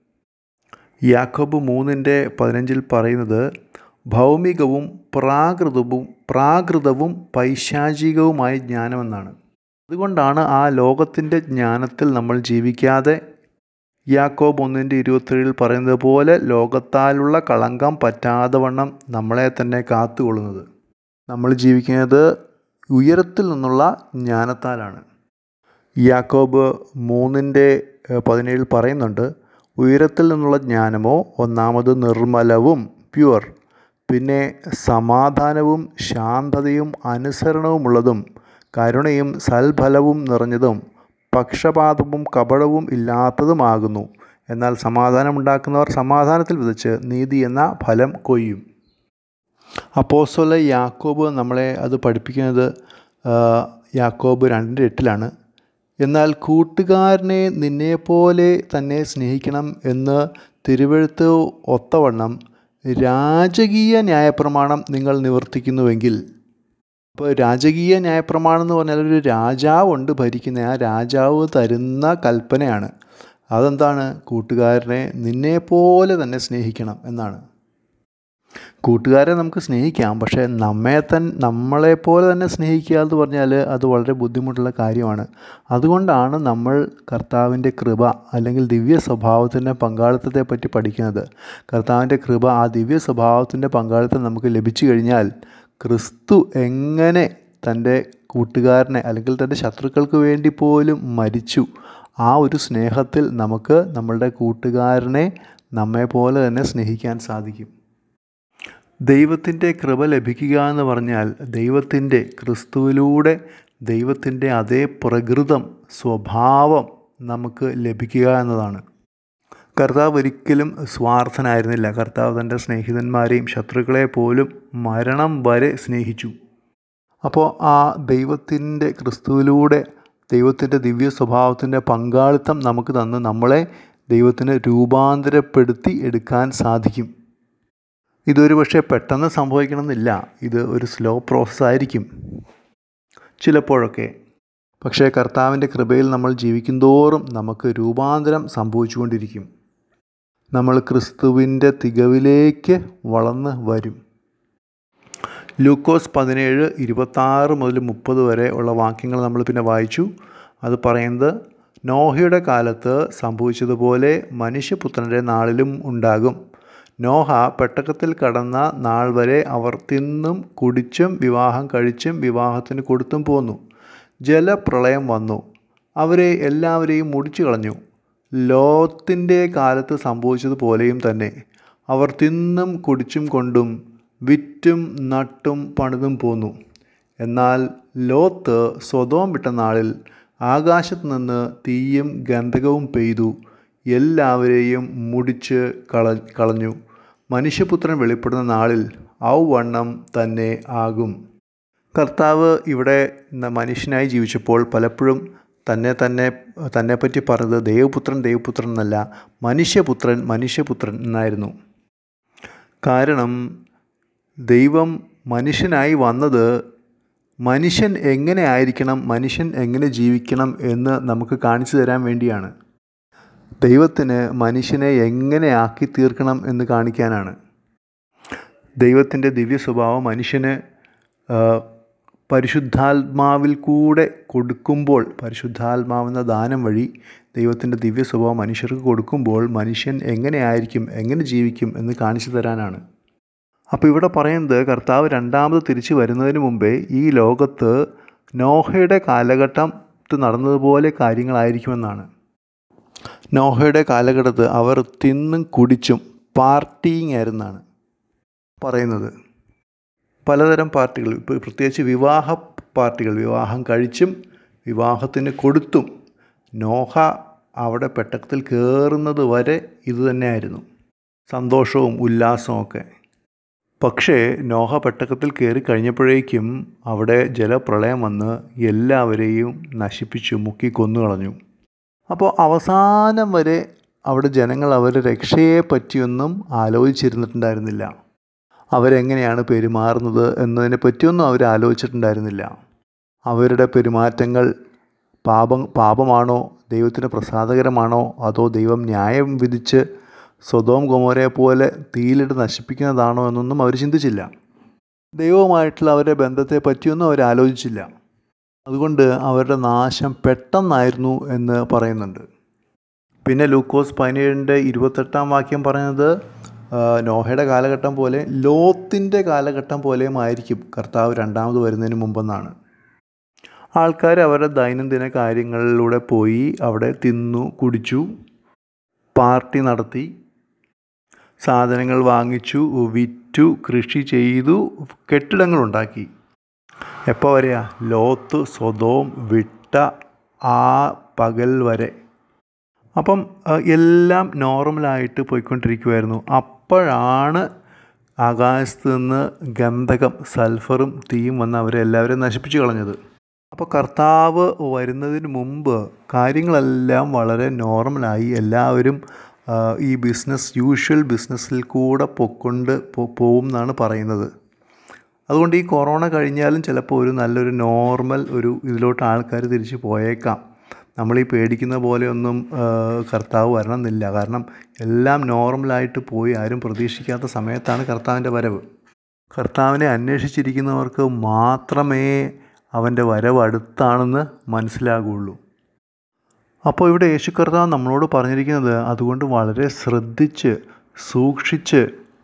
യാക്കോബ് മൂന്നിൻ്റെ പതിനഞ്ചിൽ പറയുന്നത് ഭൗമികവും പ്രാകൃതവും പ്രാകൃതവും പൈശാചികവുമായ ജ്ഞാനമെന്നാണ് അതുകൊണ്ടാണ് ആ ലോകത്തിൻ്റെ ജ്ഞാനത്തിൽ നമ്മൾ ജീവിക്കാതെ യാക്കോബ് ഒന്നിൻ്റെ ഇരുപത്തേഴിൽ പറയുന്നത് പോലെ ലോകത്താലുള്ള കളങ്കം പറ്റാതെ വണ്ണം നമ്മളെ തന്നെ കാത്തുകൊള്ളുന്നത് നമ്മൾ ജീവിക്കുന്നത് ഉയരത്തിൽ നിന്നുള്ള ജ്ഞാനത്താലാണ് യാക്കോബ് മൂന്നിൻ്റെ പതിനേഴിൽ പറയുന്നുണ്ട് ഉയരത്തിൽ നിന്നുള്ള ജ്ഞാനമോ ഒന്നാമത് നിർമ്മലവും പ്യുവർ പിന്നെ സമാധാനവും ശാന്തതയും അനുസരണവുമുള്ളതും കരുണയും സൽഫലവും നിറഞ്ഞതും പക്ഷപാതവും കപടവും ഇല്ലാത്തതുമാകുന്നു എന്നാൽ സമാധാനമുണ്ടാക്കുന്നവർ സമാധാനത്തിൽ വിതച്ച് നീതി എന്ന ഫലം കൊയ്യും അപ്പോസ്തല യാക്കോബ് നമ്മളെ അത് പഠിപ്പിക്കുന്നത് യാക്കോബ് രണ്ടിൻ്റെ എട്ടിലാണ് എന്നാൽ കൂട്ടുകാരനെ നിന്നെപ്പോലെ തന്നെ സ്നേഹിക്കണം എന്ന് തിരുവഴുത്ത് ഒത്തവണ്ണം രാജകീയ ന്യായപ്രമാണം നിങ്ങൾ നിവർത്തിക്കുന്നുവെങ്കിൽ അപ്പോൾ രാജകീയ ന്യായപ്രമാണം എന്ന് പറഞ്ഞാൽ ഒരു രാജാവുണ്ട് ഭരിക്കുന്ന ആ രാജാവ് തരുന്ന കൽപ്പനയാണ് അതെന്താണ് കൂട്ടുകാരനെ നിന്നെപ്പോലെ തന്നെ സ്നേഹിക്കണം എന്നാണ് കൂട്ടുകാരെ നമുക്ക് സ്നേഹിക്കാം പക്ഷേ നമ്മെ തൻ നമ്മളെപ്പോലെ തന്നെ സ്നേഹിക്കുക എന്ന് പറഞ്ഞാൽ അത് വളരെ ബുദ്ധിമുട്ടുള്ള കാര്യമാണ് അതുകൊണ്ടാണ് നമ്മൾ കർത്താവിൻ്റെ കൃപ അല്ലെങ്കിൽ ദിവ്യ സ്വഭാവത്തിൻ്റെ പങ്കാളിത്തത്തെ പറ്റി പഠിക്കുന്നത് കർത്താവിൻ്റെ കൃപ ആ ദിവ്യ സ്വഭാവത്തിൻ്റെ പങ്കാളിത്തം നമുക്ക് ലഭിച്ചു കഴിഞ്ഞാൽ ക്രിസ്തു എങ്ങനെ തൻ്റെ കൂട്ടുകാരനെ അല്ലെങ്കിൽ തൻ്റെ ശത്രുക്കൾക്ക് വേണ്ടി പോലും മരിച്ചു ആ ഒരു സ്നേഹത്തിൽ നമുക്ക് നമ്മളുടെ കൂട്ടുകാരനെ നമ്മെ പോലെ തന്നെ സ്നേഹിക്കാൻ സാധിക്കും ദൈവത്തിൻ്റെ കൃപ ലഭിക്കുക എന്ന് പറഞ്ഞാൽ ദൈവത്തിൻ്റെ ക്രിസ്തുവിലൂടെ ദൈവത്തിൻ്റെ അതേ പ്രകൃതം സ്വഭാവം നമുക്ക് ലഭിക്കുക എന്നതാണ് കർത്താവ് ഒരിക്കലും സ്വാർത്ഥനായിരുന്നില്ല കർത്താവ് തൻ്റെ സ്നേഹിതന്മാരെയും ശത്രുക്കളെ പോലും മരണം വരെ സ്നേഹിച്ചു അപ്പോൾ ആ ദൈവത്തിൻ്റെ ക്രിസ്തുവിലൂടെ ദൈവത്തിൻ്റെ ദിവ്യ സ്വഭാവത്തിൻ്റെ പങ്കാളിത്തം നമുക്ക് തന്ന് നമ്മളെ ദൈവത്തിന് രൂപാന്തരപ്പെടുത്തി എടുക്കാൻ സാധിക്കും ഇതൊരു പക്ഷേ പെട്ടെന്ന് സംഭവിക്കണമെന്നില്ല ഇത് ഒരു സ്ലോ പ്രോസസ്സായിരിക്കും ചിലപ്പോഴൊക്കെ പക്ഷേ കർത്താവിൻ്റെ കൃപയിൽ നമ്മൾ ജീവിക്കുന്തോറും നമുക്ക് രൂപാന്തരം സംഭവിച്ചുകൊണ്ടിരിക്കും നമ്മൾ ക്രിസ്തുവിൻ്റെ തികവിലേക്ക് വളർന്ന് വരും ലൂക്കോസ് പതിനേഴ് ഇരുപത്താറ് മുതൽ മുപ്പത് വരെ ഉള്ള വാക്യങ്ങൾ നമ്മൾ പിന്നെ വായിച്ചു അത് പറയുന്നത് നോഹയുടെ കാലത്ത് സംഭവിച്ചതുപോലെ മനുഷ്യപുത്രൻ്റെ നാളിലും ഉണ്ടാകും നോഹ പെട്ടകത്തിൽ കടന്ന നാൾ വരെ അവർ തിന്നും കുടിച്ചും വിവാഹം കഴിച്ചും വിവാഹത്തിന് കൊടുത്തും പോന്നു ജലപ്രളയം വന്നു അവരെ എല്ലാവരെയും മുടിച്ചു കളഞ്ഞു ലോത്തിൻ്റെ കാലത്ത് സംഭവിച്ചതുപോലെയും തന്നെ അവർ തിന്നും കുടിച്ചും കൊണ്ടും വിറ്റും നട്ടും പണിതും പോന്നു എന്നാൽ ലോത്ത് സ്വതവും വിട്ട നാളിൽ ആകാശത്ത് നിന്ന് തീയും ഗന്ധകവും പെയ്തു എല്ലാവരെയും മുടിച്ച് കള കളഞ്ഞു മനുഷ്യപുത്രൻ വെളിപ്പെടുന്ന നാളിൽ ഔവണ്ണം തന്നെ ആകും കർത്താവ് ഇവിടെ മനുഷ്യനായി ജീവിച്ചപ്പോൾ പലപ്പോഴും തന്നെ തന്നെ തന്നെപ്പറ്റി പറഞ്ഞത് ദൈവപുത്രൻ ദൈവപുത്രൻ എന്നല്ല മനുഷ്യപുത്രൻ മനുഷ്യപുത്രൻ എന്നായിരുന്നു കാരണം ദൈവം മനുഷ്യനായി വന്നത് മനുഷ്യൻ എങ്ങനെ ആയിരിക്കണം മനുഷ്യൻ എങ്ങനെ ജീവിക്കണം എന്ന് നമുക്ക് കാണിച്ചു തരാൻ വേണ്ടിയാണ് ദൈവത്തിന് മനുഷ്യനെ എങ്ങനെ ആക്കി തീർക്കണം എന്ന് കാണിക്കാനാണ് ദൈവത്തിൻ്റെ ദിവ്യ സ്വഭാവം മനുഷ്യന് ആ, പരിശുദ്ധാത്മാവിൽ കൂടെ കൊടുക്കുമ്പോൾ പരിശുദ്ധാത്മാവെന്ന ദാനം വഴി ദൈവത്തിൻ്റെ ദിവ്യ സ്വഭാവം മനുഷ്യർക്ക് കൊടുക്കുമ്പോൾ മനുഷ്യൻ എങ്ങനെ ആയിരിക്കും എങ്ങനെ ജീവിക്കും എന്ന് കാണിച്ചു തരാനാണ് അപ്പോൾ ഇവിടെ പറയുന്നത് കർത്താവ് രണ്ടാമത് തിരിച്ചു വരുന്നതിന് മുമ്പേ ഈ ലോകത്ത് നോഹയുടെ കാലഘട്ടത്തിൽ നടന്നതുപോലെ കാര്യങ്ങളായിരിക്കുമെന്നാണ് നോഹയുടെ കാലഘട്ടത്ത് അവർ തിന്നും കുടിച്ചും പാർട്ടിയിങ് ആയിരുന്നാണ് പറയുന്നത് പലതരം പാർട്ടികൾ ഇപ്പോൾ പ്രത്യേകിച്ച് വിവാഹ പാർട്ടികൾ വിവാഹം കഴിച്ചും വിവാഹത്തിന് കൊടുത്തും നോഹ അവിടെ പെട്ടകത്തിൽ കയറുന്നത് വരെ ഇത് തന്നെയായിരുന്നു സന്തോഷവും ഉല്ലാസവും ഒക്കെ പക്ഷേ നോഹ പെട്ടകത്തിൽ കയറി കഴിഞ്ഞപ്പോഴേക്കും അവിടെ ജലപ്രളയം വന്ന് എല്ലാവരെയും നശിപ്പിച്ചു മുക്കി കൊന്നുകളഞ്ഞു അപ്പോൾ അവസാനം വരെ അവിടെ ജനങ്ങൾ അവരുടെ രക്ഷയെ പറ്റിയൊന്നും ആലോചിച്ചിരുന്നിട്ടുണ്ടായിരുന്നില്ല അവരെങ്ങനെയാണ് പെരുമാറുന്നത് എന്നതിനെ പറ്റിയൊന്നും അവർ ആലോചിച്ചിട്ടുണ്ടായിരുന്നില്ല അവരുടെ പെരുമാറ്റങ്ങൾ പാപം പാപമാണോ ദൈവത്തിന് പ്രസാദകരമാണോ അതോ ദൈവം ന്യായം വിധിച്ച് സ്വതോം ഗൊമോരയെ പോലെ തീയിലിട്ട് നശിപ്പിക്കുന്നതാണോ എന്നൊന്നും അവർ ചിന്തിച്ചില്ല ദൈവവുമായിട്ടുള്ള അവരുടെ ബന്ധത്തെ പറ്റിയൊന്നും അവർ ആലോചിച്ചില്ല അതുകൊണ്ട് അവരുടെ നാശം പെട്ടെന്നായിരുന്നു എന്ന് പറയുന്നുണ്ട് പിന്നെ ലൂക്കോസ് പതിനേഴിൻ്റെ ഇരുപത്തെട്ടാം വാക്യം പറയുന്നത് ആ, നോഹയുടെ കാലഘട്ടം പോലെ ലോത്തിൻ്റെ കാലഘട്ടം പോലെയും ആയിരിക്കും കർത്താവ് രണ്ടാമത് വരുന്നതിന് മുമ്പെന്നാണ് ആൾക്കാർ അവരുടെ ദൈനംദിന കാര്യങ്ങളിലൂടെ പോയി അവിടെ തിന്നു കുടിച്ചു പാർട്ടി നടത്തി സാധനങ്ങൾ വാങ്ങിച്ചു വിറ്റു കൃഷി ചെയ്തു കെട്ടിടങ്ങളുണ്ടാക്കി എപ്പോൾ വരെയാ ലോത്ത് സ്വതവും വിട്ട ആ പകൽ വരെ അപ്പം ആ, എല്ലാം നോർമലായിട്ട് പോയിക്കൊണ്ടിരിക്കുമായിരുന്നു അപ്പോഴാണ് ആകാശത്ത് നിന്ന് ഗന്ധകം സൾഫറും തീയും വന്ന് അവരെ എല്ലാവരെയും നശിപ്പിച്ചു കളഞ്ഞത് അപ്പോൾ കർത്താവ് വരുന്നതിന് മുമ്പ് കാര്യങ്ങളെല്ലാം വളരെ നോർമലായി എല്ലാവരും ആ, ഈ ബിസിനസ് യൂഷ്വൽ ബിസിനസ്സിൽ കൂടെ പൊക്കൊണ്ട് പോ- പോവും എന്നാണ് പറയുന്നത് അതുകൊണ്ട് ഈ കൊറോണ കഴിഞ്ഞാലും ചിലപ്പോൾ ഒരു നല്ലൊരു നോർമൽ ഒരു ഇതിലോട്ട് ആൾക്കാർ തിരിച്ച് പോയേക്കാം നമ്മൾ ഈ പേടിക്കുന്ന പോലെയൊന്നും ആ, കർത്താവ് വരണമെന്നില്ല കാരണം എല്ലാം നോർമലായിട്ട് പോയി ആരും പ്രതീക്ഷിക്കാത്ത സമയത്താണ് കർത്താവിൻ്റെ വരവ് കർത്താവിനെ അന്വേഷിച്ചിരിക്കുന്നവർക്ക് മാത്രമേ അവൻ്റെ വരവ് അടുത്താണെന്ന് മനസ്സിലാകുള്ളൂ അപ്പോൾ ഇവിടെ യേശു കർത്താവ് നമ്മളോട് പറഞ്ഞിരിക്കുന്നത് അതുകൊണ്ട് വളരെ ശ്രദ്ധിച്ച് സൂക്ഷിച്ച്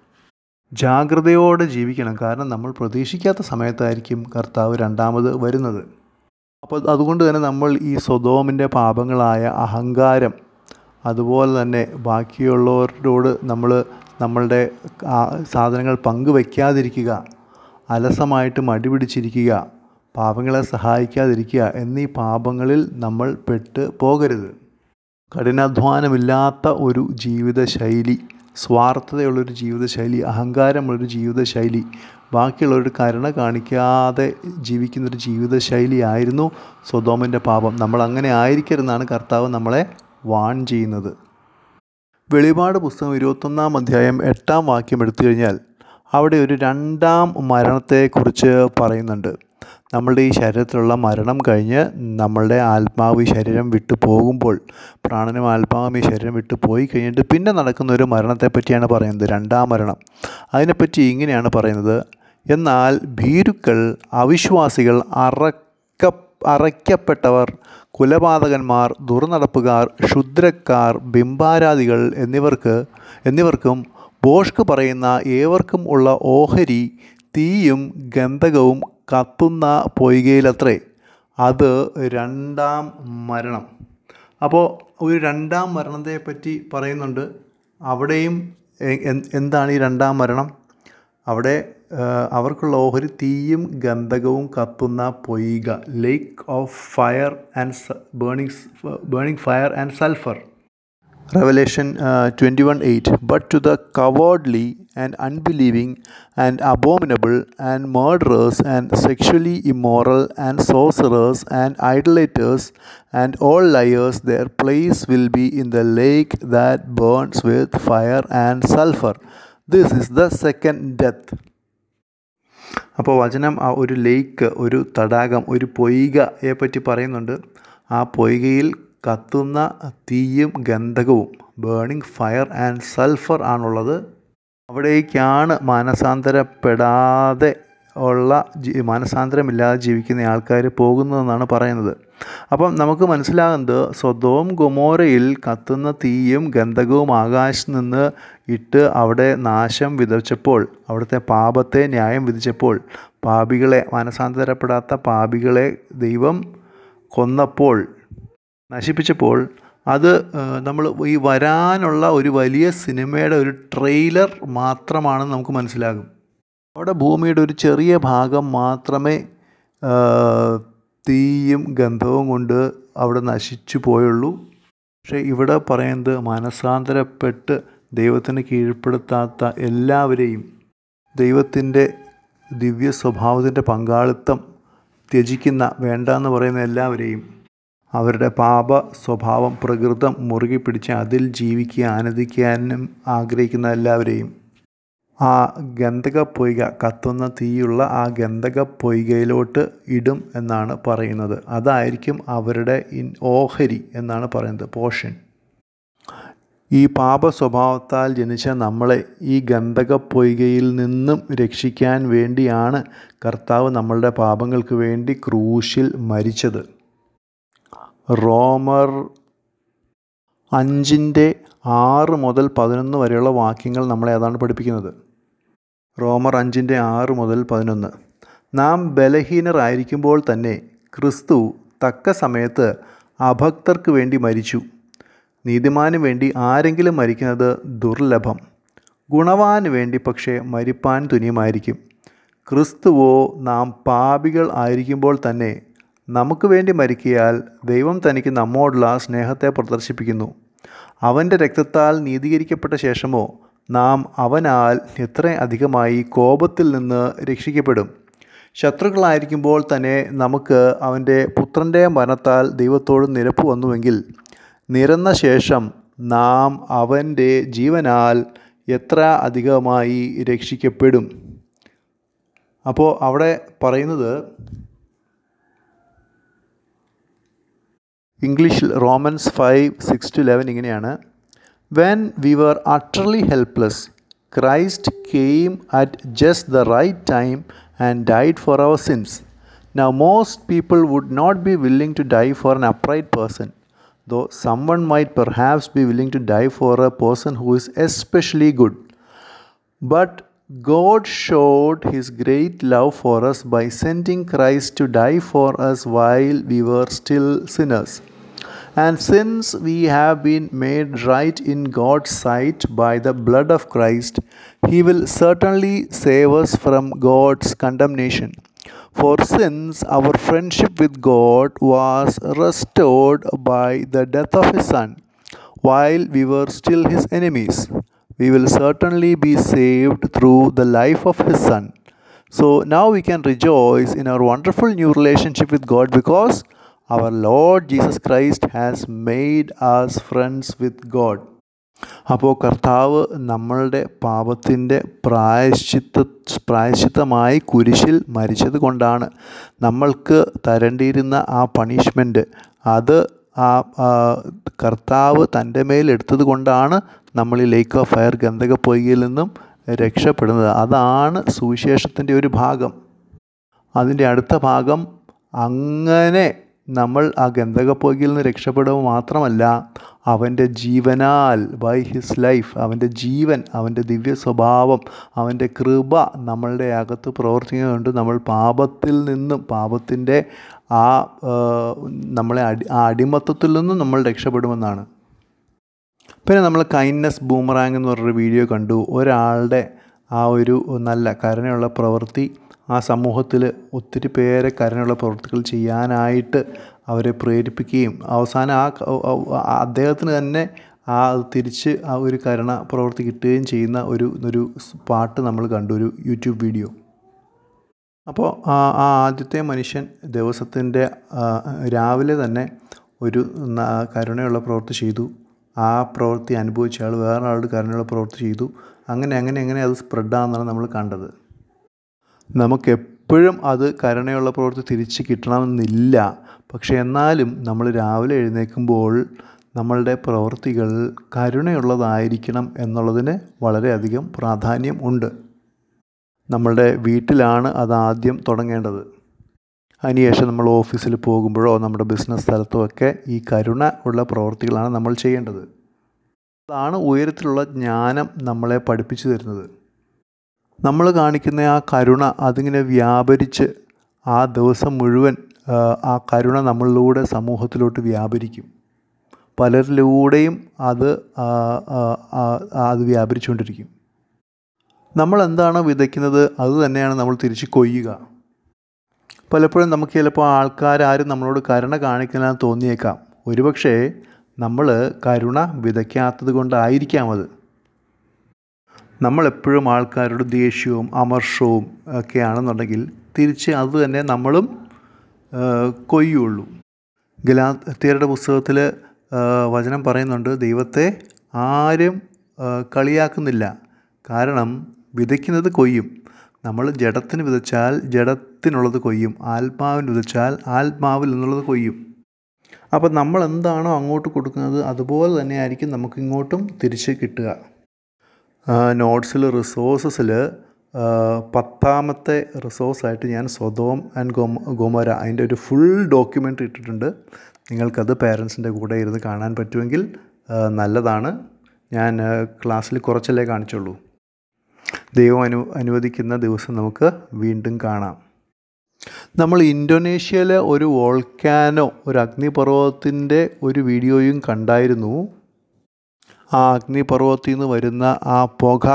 ജാഗ്രതയോടെ ജീവിക്കണം കാരണം നമ്മൾ പ്രതീക്ഷിക്കാത്ത സമയത്തായിരിക്കും കർത്താവ് രണ്ടാമത് വരുന്നത് അപ്പോൾ അതുകൊണ്ട് തന്നെ നമ്മൾ ഈ സ്വതോമിൻ്റെ പാപങ്ങളായ അഹങ്കാരം അതുപോലെ തന്നെ ബാക്കിയുള്ളവരോട് നമ്മൾ നമ്മളുടെ ആ സാധനങ്ങൾ പങ്കുവയ്ക്കാതിരിക്കുക അലസമായിട്ട് മടി പിടിച്ചിരിക്കുക പാപങ്ങളെ സഹായിക്കാതിരിക്കുക എന്നീ പാപങ്ങളിൽ നമ്മൾ പെട്ട് പോകരുത് കഠിനാധ്വാനമില്ലാത്ത ഒരു ജീവിതശൈലി സ്വാർത്ഥതയുള്ളൊരു ജീവിതശൈലി അഹങ്കാരമുള്ളൊരു ജീവിതശൈലി ബാക്കിയുള്ളവരുടെ കരുണ കാണിക്കാതെ ജീവിക്കുന്നൊരു ജീവിതശൈലി ആയിരുന്നു സ്വതോമിൻ്റെ പാപം നമ്മൾ അങ്ങനെ ആയിരിക്കരുതെന്നാണ് കർത്താവ് നമ്മളെ വാൺ ചെയ്യുന്നത് വെളിപാട് പുസ്തകം ഇരുപത്തൊന്നാം അധ്യായം എട്ടാം വാക്യം എടുത്തു കഴിഞ്ഞാൽ അവിടെ ഒരു രണ്ടാം മരണത്തെക്കുറിച്ച് പറയുന്നുണ്ട് നമ്മളുടെ ഈ ശരീരത്തിലുള്ള മരണം കഴിഞ്ഞ് നമ്മളുടെ ആത്മാവ് ഈ ശരീരം വിട്ടു പോകുമ്പോൾ പ്രാണനും ആത്മാവും ഈ ശരീരം വിട്ടു പോയി കഴിഞ്ഞിട്ട് പിന്നെ നടക്കുന്ന ഒരു മരണത്തെ പറ്റിയാണ് പറയുന്നത് രണ്ടാം മരണം അതിനെപ്പറ്റി ഇങ്ങനെയാണ് പറയുന്നത് എന്നാൽ ഭീരുക്കൾ അവിശ്വാസികൾ അറക്ക അറയ്ക്കപ്പെട്ടവർ കുലപാതകന്മാർ ദുർനടപ്പുകാർ ക്ഷുദ്രക്കാർ ബിംബാരാധികൾ എന്നിവർക്ക് എന്നിവർക്കും ബോഷ്ക്ക് പറയുന്ന ഏവർക്കും ഉള്ള ഓഹരി തീയും ഗന്ധകവും കത്തുന്ന പൊയ്കയിലത്രേ അത് രണ്ടാം മരണം അപ്പോൾ ഒരു രണ്ടാം മരണത്തെ പറ്റി പറയുന്നുണ്ട് അവിടെയും എ- എ- എന്താണ് ഈ രണ്ടാം മരണം അവിടെ ആ, അവർക്കുള്ള ഓഹരി തീയും ഗന്ധകവും കത്തുന്ന പൊയ്ക lake of fire and burning burning fire and sulphur Revelation uh, 21 8 But to the cowardly and unbelieving and abominable and murderers and sexually immoral and sorcerers and idolaters and all liars, their place will be in the lake that burns with fire and sulfur. This is the second death അപ്പോൾ വചനം ആ ഒരു ലേക്ക് ഒരു തടാകം ഒരു പൊയ്കയെ പറ്റി പറയുന്നുണ്ട് ആ പൊയ്കയിൽ കത്തുന്ന തീയും ഗന്ധകവും ബേണിംഗ് ഫയർ ആൻഡ് സൾഫർ ആണുള്ളത് അവിടേക്കാണ് മാനസാന്തരപ്പെടാതെ ഉള്ള ജീ- മാനസാന്തരമില്ലാതെ ജീവിക്കുന്ന ആൾക്കാർ പോകുന്നതെന്നാണ് പറയുന്നത് അപ്പം നമുക്ക് മനസ്സിലാകുന്നത് സ്വതവും ഗൊമോരയിൽ കത്തുന്ന തീയും ഗന്ധകവും ആകാശത്ത് നിന്ന് ഇട്ട് അവിടെ നാശം വിതച്ചപ്പോൾ അവിടുത്തെ പാപത്തെ ന്യായം വിധിച്ചപ്പോൾ പാപികളെ മാനസാന്തരപ്പെടാത്ത പാപികളെ ദൈവം കൊന്നപ്പോൾ നശിപ്പിച്ചപ്പോൾ അത് നമ്മൾ ഈ വരാനുള്ള ഒരു വലിയ സിനിമയുടെ ഒരു ട്രെയിലർ മാത്രമാണെന്ന് നമുക്ക് മനസ്സിലാകും അവിടെ ഭൂമിയുടെ ഒരു ചെറിയ ഭാഗം മാത്രമേ ആ, തീയും ഗന്ധവും കൊണ്ട് അവിടെ നശിച്ചു പോയുള്ളൂ പക്ഷേ ഇവിടെ പറയുന്നത് മാനസാന്തരപ്പെട്ട് ദൈവത്തിന് കീഴ്പ്പെടുത്താത്ത എല്ലാവരെയും ദൈവത്തിൻ്റെ ദിവ്യ സ്വഭാവത്തിൻ്റെ പങ്കാളിത്തം ത്യജിക്കുന്ന വേണ്ട എന്ന് പറയുന്ന എല്ലാവരെയും അവരുടെ പാപ സ്വഭാവം പ്രകൃതം മുറുകി പിടിച്ച് അതിൽ ജീവിക്കുക ആനന്ദിക്കാനും ആഗ്രഹിക്കുന്ന എല്ലാവരെയും ആ ഗന്ധക പൊയ്ക കത്തുന്ന തീയുള്ള ആ ഗന്ധക പൊയ്കയിലോട്ട് ഇടും എന്നാണ് പറയുന്നത് അതായിരിക്കും അവരുടെ ഇൻ ഓഹരി എന്നാണ് പറയുന്നത് പോഷൻ ഈ പാപ സ്വഭാവത്താൽ ജനിച്ച നമ്മളെ ഈ ഗന്ധക പൊയ്കയിൽ നിന്നും രക്ഷിക്കാൻ വേണ്ടിയാണ് കർത്താവ് നമ്മളുടെ പാപങ്ങൾക്ക് വേണ്ടി ക്രൂശിൽ മരിച്ചത് റോമർ അഞ്ചിൻ്റെ ആറ് മുതൽ പതിനൊന്ന് വരെയുള്ള വാക്യങ്ങൾ നമ്മളെ അതാണ് പഠിപ്പിക്കുന്നത് റോമർ അഞ്ചിൻ്റെ ആറ് മുതൽ പതിനൊന്ന് നാം ബലഹീനരായിരിക്കുമ്പോൾ തന്നെ ക്രിസ്തു തക്ക സമയത്ത് അഭക്തർക്ക് വേണ്ടി മരിച്ചു നീതിമാന് വേണ്ടി ആരെങ്കിലും മരിക്കുന്നത് ദുർലഭം ഗുണവാന് വേണ്ടി പക്ഷേ മരിപ്പാൻ തുനിയുമായിരിക്കും ക്രിസ്തുവോ നാം പാപികൾ ആയിരിക്കുമ്പോൾ തന്നെ നമുക്ക് വേണ്ടി മരിക്കിയാൽ ദൈവം തനിക്ക് നമ്മോടുള്ള സ്നേഹത്തെ പ്രദർശിപ്പിക്കുന്നു അവൻ്റെ രക്തത്താൽ നീതീകരിക്കപ്പെട്ട ശേഷമോ നാം അവനാൽ എത്ര അധികമായി കോപത്തിൽ നിന്ന് രക്ഷിക്കപ്പെടും ശത്രുക്കളായിരിക്കുമ്പോൾ തന്നെ നമുക്ക് അവൻ്റെ പുത്രൻ്റെ മരണത്താൽ ദൈവത്തോട് നിരപ്പ് വന്നുവെങ്കിൽ നിരന്ന ശേഷം നാം അവൻ്റെ ജീവനാൽ എത്ര അധികമായി രക്ഷിക്കപ്പെടും അപ്പോൾ അവിടെ പറയുന്നത് ഇംഗ്ലീഷിൽ Romans five six to eleven ഇങ്ങനെയാണ് when we were utterly helpless Christ came at just the right time and died for our sins now most people would not be willing to die for an upright person though someone might perhaps be willing to die for a person who is especially good. But God showed His great love for us by sending Christ to die for us while we were still sinners. And since we have been made right in God's sight by the blood of Christ, He will certainly save us from God's condemnation. For since our friendship with God was restored by the death of His Son, while we were still His enemies, we will certainly be saved through the life of His Son. So now we can rejoice in our wonderful new relationship with God because our Lord Jesus Christ has made us friends with God. അപ്പോൾ കർത്താവ് നമ്മളുടെ പാപത്തിൻ്റെ പ്രായശ്ചിത്ത പ്രായശ്ചിത്തമായി കുരിശിൽ മരിച്ചത് കൊണ്ടാണ് നമ്മൾക്ക് തരേണ്ടിയിരുന്ന ആ punishment അത് ആ ആ, കർത്താവ് തൻ്റെ മേലെടുത്തത് കൊണ്ടാണ് നമ്മൾ ഈ ലേക്ക് ഓഫ് ഫയർ ഗന്ധക പൊയ്കയിൽ നിന്നും രക്ഷപ്പെടുന്നത് അതാണ് സുവിശേഷത്തിൻ്റെ ഒരു ഭാഗം അതിൻ്റെ അടുത്ത ഭാഗം അങ്ങനെ നമ്മൾ ആ ഗന്ധകപ്പൊയ്കയിൽ നിന്ന് രക്ഷപ്പെടുക മാത്രമല്ല അവൻ്റെ ജീവനാൽ ബൈ ഹിസ് ലൈഫ് അവൻ്റെ ജീവൻ അവൻ്റെ ദിവ്യ സ്വഭാവം അവൻ്റെ കൃപ നമ്മളുടെ അകത്ത് പ്രവർത്തിക്കുന്നുണ്ട് നമ്മൾ പാപത്തിൽ നിന്നും പാപത്തിൻ്റെ ആ ആ, നമ്മളെ അടി ആ അടിമത്തത്തിൽ നിന്നും നമ്മൾ രക്ഷപ്പെടുമെന്നാണ് പിന്നെ നമ്മൾ കൈൻഡ്നെസ് ബൂമറാങ് എന്ന് പറഞ്ഞൊരു വീഡിയോ കണ്ടു ഒരാളുടെ ആ ഒരു നല്ല കരുണയുള്ള പ്രവൃത്തി ആ സമൂഹത്തിൽ ഒത്തിരി പേരെ കരുണയുള്ള പ്രവൃത്തികൾ ചെയ്യാനായിട്ട് അവരെ പ്രേരിപ്പിക്കുകയും അവസാനം ആ ക- ആ- ആ അദ്ദേഹത്തിന് തന്നെ ആ അത് തിരിച്ച് ആ ഒരു കരുണ പ്രവൃത്തി കിട്ടുകയും ചെയ്യുന്ന ഒരു ഒരു പാട്ട് നമ്മൾ കണ്ടു ഒരു യൂട്യൂബ് വീഡിയോ അപ്പോൾ ആ ആ ആദ്യത്തെ മനുഷ്യൻ ദിവസത്തിൻ്റെ രാവിലെ തന്നെ ഒരു ന- കരുണയുള്ള പ്രവൃത്തി ചെയ്തു ആ പ്രവൃത്തി അനുഭവിച്ച ആൾ വേറെ ആളുടെ കരുണയുള്ള പ്രവൃത്തി ചെയ്തു അങ്ങനെ അങ്ങനെ അങ്ങനെ അത് സ്പ്രെഡാകുന്നതാണ് നമ്മൾ കണ്ടത് നമുക്കെപ്പോഴും അത് കരുണയുള്ള പ്രവൃത്തി തിരിച്ച് കിട്ടണമെന്നില്ല പക്ഷേ എന്നാലും നമ്മൾ രാവിലെ എഴുന്നേൽക്കുമ്പോൾ നമ്മളുടെ പ്രവൃത്തികൾ കരുണയുള്ളതായിരിക്കണം എന്നുള്ളതിന് വളരെയധികം പ്രാധാന്യം ഉണ്ട് നമ്മളുടെ വീട്ടിലാണ് അത് ആദ്യം തുടങ്ങേണ്ടത് അതിനുശേഷം നമ്മൾ ഓഫീസിൽ പോകുമ്പോഴോ നമ്മുടെ ബിസിനസ് സ്ഥലത്തോ ഒക്കെ ഈ കരുണ ഉള്ള പ്രവൃത്തികളാണ് നമ്മൾ ചെയ്യേണ്ടത് അതാണ് ഉയരത്തിലുള്ള ജ്ഞാനം നമ്മളെ പഠിപ്പിച്ചു തരുന്നത് നമ്മൾ കാണിക്കുന്ന ആ കരുണ അതിങ്ങനെ വ്യാപരിച്ച് ആ ദിവസം മുഴുവൻ ആ കരുണ നമ്മളിലൂടെ സമൂഹത്തിലോട്ട് വ്യാപരിക്കും പലരിലൂടെയും അത് അത് വ്യാപരിച്ചുകൊണ്ടിരിക്കും നമ്മൾ എന്താണോ വിതയ്ക്കുന്നത് അത് തന്നെയാണ് നമ്മൾ തിരിച്ച് കൊയ്യുക പലപ്പോഴും നമുക്ക് ചിലപ്പോൾ ആൾക്കാരും നമ്മളോട് കരുണ കാണിക്കണമെന്ന് തോന്നിയേക്കാം ഒരുപക്ഷേ നമ്മൾ കരുണ വിതയ്ക്കാത്തത് കൊണ്ടായിരിക്കാം അത് നമ്മളെപ്പോഴും ആൾക്കാരോട് ദേഷ്യവും അമർഷവും ഒക്കെയാണെന്നുണ്ടെങ്കിൽ തിരിച്ച് അത് തന്നെ നമ്മളും കൊയ്യുള്ളൂ ഗലാത്തിയരുടെ പുസ്തകത്തിൽ വചനം പറയുന്നുണ്ട് ദൈവത്തെ ആരും കളിയാക്കുന്നില്ല കാരണം വിതയ്ക്കുന്നത് കൊയ്യും നമ്മൾ ജഡത്തിന് വിതച്ചാൽ ജഡത്തിനുള്ളത് കൊയ്യും ആത്മാവിന് വിതച്ചാൽ ആത്മാവിൽ നിന്നുള്ളത് കൊയ്യും അപ്പോൾ നമ്മൾ എന്താണോ അങ്ങോട്ട് കൊടുക്കുന്നത് അതുപോലെ തന്നെ ആയിരിക്കും നമുക്ക് ഇങ്ങോട്ടും തിരിച്ച് കിട്ടുക നോട്ട്സിൽ റിസോഴ്സസിൽ പത്താമത്തെ റിസോഴ്സായിട്ട് ഞാൻ സ്വതോം ആൻഡ് ഗോമ ഗോമര അതിൻ്റെ ഒരു ഫുൾ ഡോക്യുമെൻ്ററി ഇട്ടിട്ടുണ്ട് നിങ്ങൾക്കത് പേരൻസിൻ്റെ കൂടെ ഇരുന്ന് കാണാൻ പറ്റുമെങ്കിൽ നല്ലതാണ് ഞാൻ ക്ലാസ്സിൽ കുറച്ചല്ലേ കാണിച്ചുള്ളൂ ദൈവം അനു അനുവദിക്കുന്ന ദിവസം നമുക്ക് വീണ്ടും കാണാം നമ്മൾ ഇൻഡോനേഷ്യയിലെ ഒരു വോൾക്കാനോ ഒരു അഗ്നിപർവ്വതത്തിൻ്റെ ഒരു വീഡിയോയും കണ്ടായിരുന്നു ആ അഗ്നിപർവ്വതത്തിൽ നിന്ന് വരുന്ന ആ പുക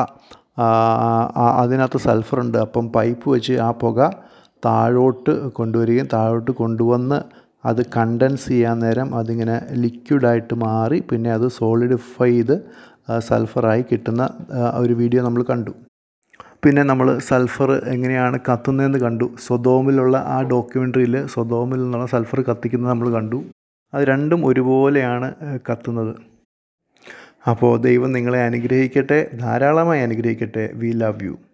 അതിനകത്ത് സൾഫറുണ്ട് അപ്പം പൈപ്പ് വെച്ച് ആ പുക താഴോട്ട് കൊണ്ടുവരികയും താഴോട്ട് കൊണ്ടുവന്ന് അത് കണ്ടൻസ് ചെയ്യാൻ നേരം അതിങ്ങനെ ലിക്വിഡായിട്ട് മാറി പിന്നെ അത് സോളിഡിഫൈ ചെയ്ത് സൾഫറായി കിട്ടുന്ന ഒരു വീഡിയോ നമ്മൾ കണ്ടു പിന്നെ നമ്മൾ സൾഫർ എങ്ങനെയാണ് കത്തുന്നതെന്ന് കണ്ടു സ്വതോമിലുള്ള ആ ഡോക്യുമെൻ്ററിയിൽ സ്വതോമിൽ നിന്നുള്ള സൾഫർ കത്തിക്കുന്നത് നമ്മൾ കണ്ടു അത് രണ്ടും ഒരുപോലെയാണ് കത്തുന്നത് അപ്പോൾ ദൈവം നിങ്ങളെ അനുഗ്രഹിക്കട്ടെ ധാരാളമായി അനുഗ്രഹിക്കട്ടെ വി ലവ് യു